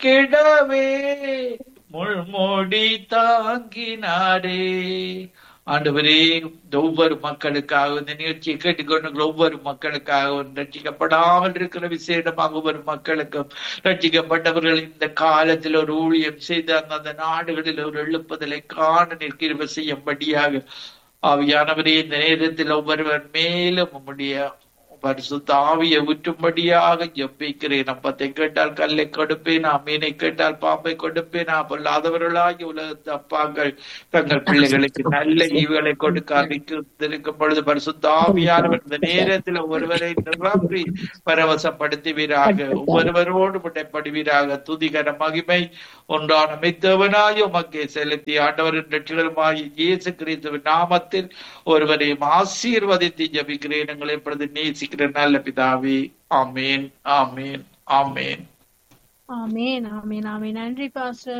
கிடவே முள்மூடி தாங்கினாரே ஆண்டவரே இந்த ஒவ்வொரு மக்களுக்காக இந்த நிகழ்ச்சியை கேட்டுக்கொண்டு ஒவ்வொரு மக்களுக்காகவும் ரட்சிக்கப்படாமல் இருக்கிற விசேடமாக ஒவ்வொரு மக்களுக்கும் ரட்சிக்கப்பட்டவர்கள் இந்த காலத்தில் ஒரு ஊழியம் செய்து அந்த நாடுகளில் ஒரு எழுப்புதலை காண நிற்கிற செய்யும்படியாக ஆவியானவரே இந்த நேரத்தில் ஒவ்வொருவர் மேலும் உம்முடைய பரிசுத்த ஆவியை ஊற்றும்படியாக ஜெபிக்கிறேன் அப்பத்தை கேட்டால் கல்லை கொடுப்பேன் மீனை கேட்டால் பாம்பை கொடுப்பேன் பொல்லாதவர்களாகி உலகத்து அப்பாக்கள் தங்கள் பிள்ளைகளுக்கு நல்ல ஈவுகளை கொடுக்க அறிவித்திருக்கும் பொழுது பரிசுத்த ஆவியானவர் இந்த நேரத்தில் ஒருவரை நிரம்பி பரவசப்படுத்துவீராக ஒவ்வொருவரோடு முட்டைப்படுவீராக துதிகர மகிமை ஒன்றான மித்தவனாய் உமக்கே செலுத்தி ஆண்டவரின் ரட்சிகளுமாய் இயேசு கிறிஸ்துவின் நாமத்தில் ஒருவரையும் ஆசீர்வதித்து ஜபிக்கிறேன் எங்களை இப்பொழுது நேசிக்கிற நல்ல பிதாவே ஆமேன் ஆமேன் ஆமேன் ஆமேன் ஆமேன் ஆமேன் நன்றி பாஸ்டர்